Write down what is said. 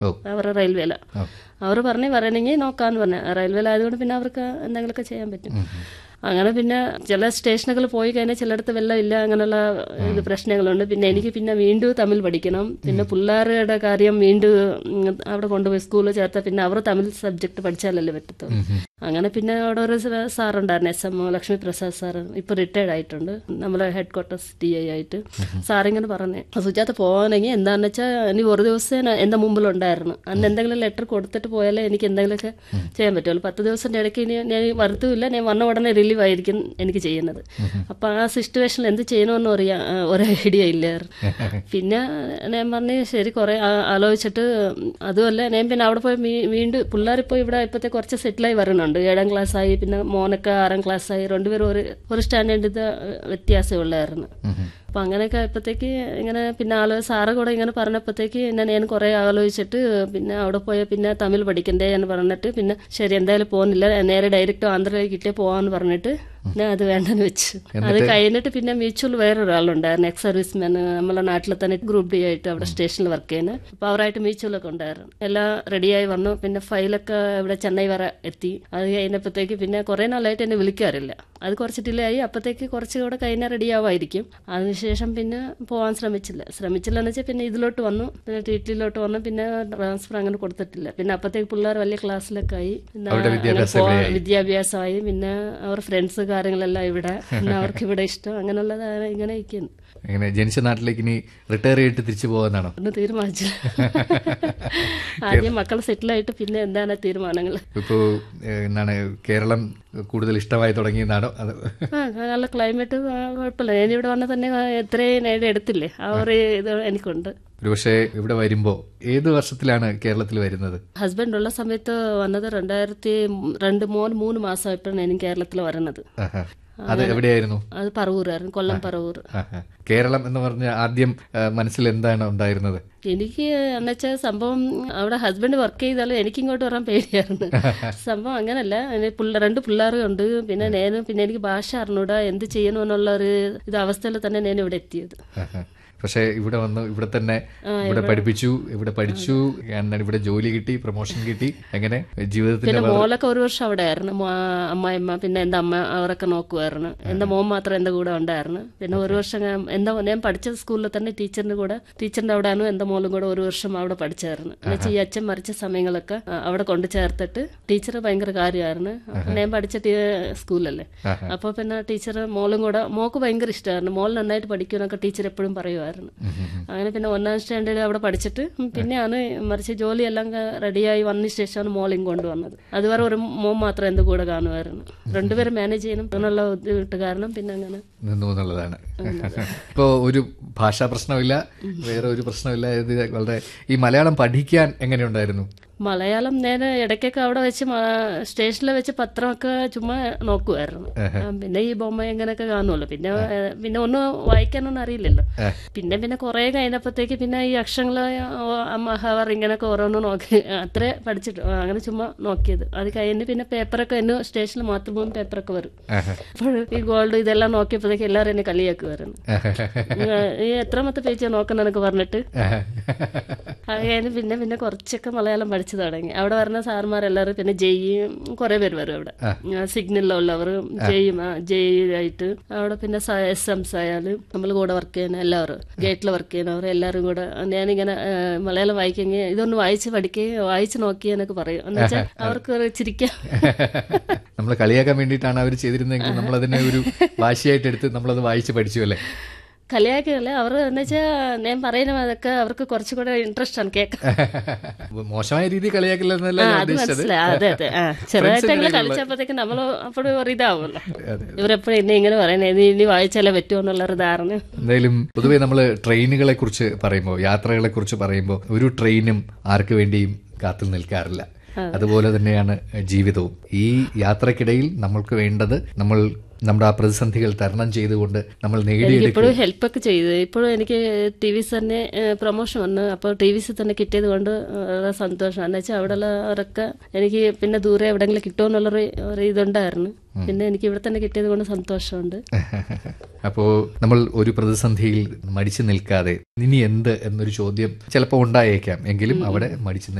ഓ അവരുടെ റെയിൽവേല ഓ. അവർ പറഞ്ഞ് പറയണമെങ്കിൽ നോക്കാന്ന് പറഞ്ഞു റെയിൽവേല ആയതുകൊണ്ട് പിന്നെ അവർക്ക് എന്തെങ്കിലുമൊക്കെ ചെയ്യാൻ പറ്റും അങ്ങനെ പിന്നെ ചില സ്റ്റേഷനുകൾ പോയി കഴിഞ്ഞാൽ ചിലയിടത്ത് വെള്ളം ഇല്ല അങ്ങനെയുള്ള ഇത് പ്രശ്നങ്ങളുണ്ട് പിന്നെ എനിക്ക് പിന്നെ വീണ്ടും തമിഴ് പഠിക്കണം പിന്നെ പിള്ളേരുടെ കാര്യം വീണ്ടും ഉം, അവിടെ കൊണ്ടുപോയി സ്കൂളിൽ ചേർത്താൽ പിന്നെ അവർ തമിഴ് സബ്ജക്ട് പഠിച്ചാലല്ലേ പറ്റത്തുള്ളൂ അങ്ങനെ പിന്നെ അവിടെ ഒരു സാറുണ്ടായിരുന്നു S M Lakshmi Prasad sir ഇപ്പൊ റിട്ടയർഡ് ആയിട്ടുണ്ട് നമ്മളെ ഹെഡ് ക്വാർട്ടേഴ്സ് ഡി ഐ ആയിട്ട് സാറിങ്ങനെ പറഞ്ഞു സുജാത പോകാനെങ്കിൽ എന്താണെന്ന് വെച്ചാൽ ഇനി ഒരു ദിവസം എന്റെ മുമ്പിലുണ്ടായിരുന്നു അന്ന് എന്തെങ്കിലും ലെറ്റർ കൊടുത്തിട്ട് പോയാലേ എനിക്ക് എന്തെങ്കിലുമൊക്കെ ചെയ്യാൻ പറ്റുള്ളൂ പത്ത് ദിവസത്തിന്റെ ഇടയ്ക്ക് ഇനി ഞാൻ വരുത്തുമില്ല ഞാൻ വന്ന ഉടനെ റിലീവ് ആയിരിക്കും എനിക്ക് ചെയ്യുന്നത് അപ്പൊ ആ സിറ്റുവേഷനിൽ എന്ത് ചെയ്യണമെന്ന് അറിയാം ഒരു ഐഡിയ ഇല്ലായിരുന്നു പിന്നെ ഞാൻ പറഞ്ഞു ശരി കുറെ ആ- ആലോചിച്ചിട്ട് അതുമല്ല ഞാൻ പിന്നെ അവിടെ പോയി വീ- വീണ്ടും പിള്ളേരിപ്പോൾ ഇവിടെ ഇപ്പോഴത്തെ കുറച്ച് സെറ്റിലായി വരുന്നുണ്ട് ഏഴാം ക്ലാസ് ആയി പിന്നെ മോനൊക്കെ ആറാം ക്ലാസ് ആയി രണ്ടുപേരും ഒരു ഒരു സ്റ്റാൻഡേർഡ് ഇത് വ്യത്യാസമുള്ളായിരുന്നു അപ്പൊ അങ്ങനെയൊക്കെ ആയപ്പോഴത്തേക്ക് ഇങ്ങനെ പിന്നെ ആള് സാറ് കൂടെ ഇങ്ങനെ പറഞ്ഞപ്പോഴത്തേക്ക് ഞാൻ ഞാൻ കുറെ ആലോചിച്ചിട്ട് പിന്നെ അവിടെ പോയ പിന്നെ തമിഴ് പഠിക്കണ്ടേ എന്ന് പറഞ്ഞിട്ട് പിന്നെ ശരി എന്തായാലും പോകുന്നില്ല നേരെ ഡയറക്റ്റ് ആന്ധ്രയിലേക്കിട്ടേ പോവാന്ന് പറഞ്ഞിട്ട് ഞാൻ അത് വേണ്ടെന്ന് വെച്ചു അത് കഴിഞ്ഞിട്ട് പിന്നെ മ്യൂച്വൽ വേറൊരാളുണ്ടായിരുന്നു എക്സ് സർവീസ് മാൻ നമ്മളെ നാട്ടിൽ തന്നെ ഗ്രൂപ്പ് ഡി ആയിട്ട് അവിടെ സ്റ്റേഷനിൽ വർക്ക് ചെയ്യുന്നത് അപ്പൊ അവരായിട്ട് മ്യൂച്വലൊക്കെ ഉണ്ടായിരുന്നു എല്ലാം റെഡിയായി വന്നു പിന്നെ ഫയലൊക്കെ ഇവിടെ ചെന്നൈ വരെ എത്തി അത് കഴിഞ്ഞപ്പോഴത്തേക്ക് പിന്നെ കുറെ നാളായിട്ട് എന്നെ വിളിക്കാറില്ല അത് കുറച്ച് ഡിലേ ആയി അപ്പോഴത്തേക്ക് കുറച്ചുകൂടെ കഴിഞ്ഞാൽ റെഡി ആവുമായിരിക്കും അതിനുശേഷം പിന്നെ പോകാൻ ശ്രമിച്ചില്ല ശ്രമിച്ചില്ല എന്ന് വെച്ചാൽ പിന്നെ ഇതിലോട്ട് വന്നു പിന്നെ ടിറ്റിലോട്ട് വന്നു പിന്നെ ട്രാൻസ്ഫർ അങ്ങനെ കൊടുത്തിട്ടില്ല പിന്നെ അപ്പോഴത്തേക്ക് പിള്ളേർ വലിയ ക്ലാസ്സിലൊക്കെ ആയി പിന്നെ അവരുടെ അങ്ങനെ വിദ്യാഭ്യാസം പോവാൻ- ഇവിടെയായി. വിദ്യാഭ്യാസമായി പിന്നെ അവർ ഫ്രണ്ട്സ് കാര്യങ്ങളെല്ലാം ഇവിടെ പിന്നെ അവർക്ക് ഇവിടെ ഇഷ്ടം അങ്ങനെയുള്ളതാണ് ഇങ്ങനെ ഇരിക്കുന്നു അങ്ങനെ ജനിച്ച നാട്ടിലേക്ക് ഇനി റിട്ടയർ ചെയ്തിട്ട് തിരിച്ചു പോകാന്നാണോ ഒന്നും തീരുമാനിച്ചു ആദ്യം മക്കൾ സെറ്റിലായിട്ട് പിന്നെ എന്താണ് തീരുമാനങ്ങൾ ഇപ്പോ ഏഹ്, എന്താണ് കേരളം കൂടുതൽ ഇഷ്ടമായി തുടങ്ങിയെന്നാണോ അത് ആ നല്ല ക്ലൈമറ്റ് കുഴപ്പമില്ല ഞാനിവിടെ വന്നാൽ തന്നെ എത്രയും നേരം എടുത്തില്ലേ ആ ഒരു ഇത് എനിക്കുണ്ട് ഒരുപക്ഷെ ഇവിടെ വരുമ്പോ ഏത് വർഷത്തിലാണ് കേരളത്തിൽ വരുന്നത് ഹസ്ബൻഡ് ഉള്ള സമയത്ത് വന്നത് രണ്ടായിരത്തി രണ്ട് മൂന്ന് മൂന്ന് മാസമായിട്ടാണ് എനിക്ക് കേരളത്തിൽ വരുന്നത് ആഹാ. അത് എവിടെയായിരുന്നു അത് പറവൂരായിരുന്നു കൊല്ലം പറവൂർ ആഹാ. കേരളം എന്ന് പറഞ്ഞ ആദ്യം ആ, മനസ്സിൽ എന്താണ് ഉണ്ടായിരുന്നത് എനിക്ക് എന്നുവെച്ചാൽ സംഭവം അവിടെ ഹസ്ബൻഡ് വർക്ക് ചെയ്താലും എനിക്ക് ഇങ്ങോട്ട് വരാൻ പേടിയായിരുന്നു സംഭവം അങ്ങനല്ല എന്നെ പിള്ള- രണ്ട് പിള്ളേരും ഉണ്ട് പിന്നെ ഞാൻ പിന്നെ എനിക്ക് ഭാഷ അറിഞ്ഞൂടാ എന്ത് ചെയ്യണമെന്നുള്ള ഒരു ഇത് അവസ്ഥയിൽ തന്നെ ഞാൻ ഇവിടെ എത്തിയത് ആഹാ. പക്ഷെ ഇവിടെ വന്നു ഇവിടെ തന്നെ ഇവിടെ പഠിപ്പിച്ചു ഇവിടെ പഠിച്ചു എന്താണ് ഇവിടെ ജോലി കിട്ടി പ്രൊമോഷൻ കിട്ടി അങ്ങനെ ജീവിതത്തിന്റെ പിന്നെ മോളൊക്കെ ഒരു വർഷം അവിടെ ആയിരുന്നു മോ- അമ്മായിമ്മ പിന്നെ എന്റെ അമ്മ അവരൊക്കെ നോക്കുമായിരുന്നു എന്റെ മോൻ മാത്രം എന്റെ കൂടെ ഉണ്ടായിരുന്നു പിന്നെ ഒരു വർഷം ഞാൻ എന്താ ഞാൻ പഠിച്ച സ്കൂളിൽ തന്നെ ടീച്ചറിന്റെ കൂടെ ടീച്ചറിന്റെ അവിടെയാണ് എന്റെ മോളും കൂടെ ഒരു വർഷം അവിടെ പഠിച്ചായിരുന്നു എന്നുവെച്ചാൽ ഈ അച്ഛൻ മരിച്ച സമയങ്ങളൊക്കെ ആ, അവിടെ കൊണ്ടു ചേർത്തിട്ട് ടീച്ചർ ഭയങ്കര കാര്യമായിരുന്നു ഞാൻ പഠിച്ച ടീ- സ്കൂളല്ലേ അപ്പൊ പിന്നെ ടീച്ചർ മോളും കൂടെ മോക്ക് ഭയങ്കര ഇഷ്ടമായിരുന്നു മോൾ നന്നായിട്ട് പഠിക്കുമെന്നൊക്കെ ടീച്ചർ എപ്പോഴും പറയുമായിരുന്നു അങ്ങനെ പിന്നെ ഒന്നാം സ്റ്റാൻഡേർഡ് അവിടെ പഠിച്ചിട്ട് പിന്നെയാണ് മറിച്ച് ജോലിയെല്ലാം റെഡിയായി വന്ന ശേഷമാണ് മോളിങ് കൊണ്ടുവന്നത് അതുവരെ ഒരു മോൻ മാത്രം എന്റെ കൂടെ കാണുമായിരുന്നു രണ്ടുപേരും മാനേജ് ചെയ്യണം എന്നുള്ള ബുദ്ധിമുട്ട് കാരണം പിന്നെ അങ്ങനെ നിന്നു എന്നുള്ളതാണ് ഇപ്പോ ഒരു ഭാഷാ പ്രശ്നമില്ല വേറെ ഒരു പ്രശ്നമില്ല ഇത് വളരെ ഈ മലയാളം പഠിക്കാൻ എങ്ങനെയുണ്ടായിരുന്നു മലയാളം നേരെ ഇടയ്ക്കൊക്കെ അവിടെ വെച്ച് മ- സ്റ്റേഷനിൽ വെച്ച് പത്രമൊക്കെ ചുമ്മാ നോക്കുമായിരുന്നു ആ, പിന്നെ ഈ ബൊമ്മ എങ്ങനെയൊക്കെ കാണുമല്ലോ പിന്നെ ഏ, പിന്നെ ഒന്നും വായിക്കാനൊന്നും അറിയില്ലല്ലോ പിന്നെ പിന്നെ കുറെ കഴിഞ്ഞപ്പോഴത്തേക്ക് പിന്നെ ഈ അക്ഷരങ്ങള് അമ്മ ഹവർ ഇങ്ങനെയൊക്കെ ഓരോന്ന് നോക്കി അത്രേ പഠിച്ചിട്ട് ആ, അങ്ങനെ ചുമ്മാ നോക്കിയത് അത് കഴിഞ്ഞ് പിന്നെ പേപ്പറൊക്കെ എന്നെ സ്റ്റേഷനിൽ മാത്രം പേപ്പറൊക്കെ വരും ആഹാ. അപ്പോൾ ഈ ഗോൾഡ് ഇതെല്ലാം നോക്കിയപ്പോഴത്തേക്ക് എല്ലാവരും എന്നെ കളിയാക്കുമായിരുന്നു ഈ എത്രാമത്തെ പേജ് നോക്കണമെന്നൊക്കെ പറഞ്ഞിട്ട് അത് കഴിഞ്ഞ് പിന്നെ പിന്നെ കുറച്ചൊക്കെ മലയാളം പഠിച്ചു തുടങ്ങി അവിടെ വരുന്ന സാർമാരെല്ലാവരും പിന്നെ ജെയ്യും കുറെ പേര് വരും അവിടെ സിഗ്നലിലുള്ളവർ ജെയ്യും ജെയ്യായിട്ട് അവിടെ പിന്നെ എസ് എംസ് ആയാലും നമ്മൾ കൂടെ വർക്ക് ചെയ്യുന്ന എല്ലാവരും ഗേറ്റിൽ വർക്ക് ചെയ്യുന്നവർ എല്ലാവരും കൂടെ ഞാനിങ്ങനെ ആ, മലയാളം വായിക്കെങ്കിൽ ഇതൊന്ന് വായിച്ച് പഠിക്കുകയും വായിച്ച് നോക്കിയെന്നൊക്കെ പറയും എന്ന് വെച്ചാൽ അവർക്ക് ഒരു ചിരിക്കാം നമ്മൾ കളിയാക്കാൻ വേണ്ടിയിട്ടാണ് അവർ ചെയ്തിരുന്നതെങ്കിൽ നമ്മൾ അതിനെ ഒരു വാശിയായിട്ട് എടുത്ത് നമ്മളത് വായിച്ച് പഠിച്ചു അല്ലേ കളിയാക്കിയല്ല അവർ എന്ന് വെച്ചാൽ ഞാൻ പറയുന്ന അതൊക്കെ അവർക്ക് കുറച്ചുകൂടെ ഇൻട്രസ്റ്റ് ആണ് കേൾക്കാൻ മോശമായ രീതി കളിയാക്കില്ല എന്നല്ല ആ, ഞാൻ അത് ഉദ്ദേശിച്ചത് മനസ്സിലായി അതെ അതെ ആ ചെറുതായിട്ടെങ്കിലും കളിച്ചപ്പോഴത്തേക്ക് നമ്മൾ അപ്പോഴും ഒരു ഇതാവുമല്ലോ ഇവരെപ്പോഴും എന്നെ ഇങ്ങനെ പറയുന്നത് ഇത് ഇനി വായിച്ചാലേ പറ്റുമോ എന്നുള്ളൊരു ധാരണ എന്തായാലും പൊതുവെ നമ്മൾ ട്രെയിനുകളെ കുറിച്ച് പറയുമ്പോൾ യാത്രകളെ കുറിച്ച് പറയുമ്പോൾ ഒരു ട്രെയിനും ആർക്ക് വേണ്ടിയും കാത്തു നിൽക്കാറില്ല അതുപോലെ തന്നെയാണ് ജീവിതവും ഈ യാത്രക്കിടയിൽ നമ്മൾക്ക് വേണ്ടത് നമ്മൾ നമ്മുടെ ആ പ്രതിസന്ധികൾ തരണം ചെയ്തുകൊണ്ട് നമ്മൾ നേടിയെടുക്കുക ഇപ്പോഴും ഹെൽപ്പൊക്കെ ചെയ്തു ഇപ്പോഴും എനിക്ക് ടി വി സി തന്നെ പ്രൊമോഷൻ വന്നു അപ്പോൾ ടി വി സി തന്നെ കിട്ടിയത് കൊണ്ട് വളരെ സന്തോഷമാണ് എന്ന് വെച്ചാൽ അവിടെ ഉള്ളവരൊക്കെ എനിക്ക് പിന്നെ ദൂരെ എവിടെയെങ്കിലും കിട്ടുമെന്നുള്ളൊരു ഒരു ഇതുണ്ടായിരുന്നു പിന്നെ എനിക്ക് ഇവിടെ തന്നെ കിട്ടിയത് കൊണ്ട് സന്തോഷമുണ്ട് അപ്പോൾ നമ്മൾ ഒരു പ്രതിസന്ധിയിൽ മടിച്ചു നിൽക്കാതെ ഇനി എന്ത് എന്നൊരു ചോദ്യം ചിലപ്പോൾ ഉണ്ടായേക്കാം എങ്കിലും അവിടെ മടിച്ചു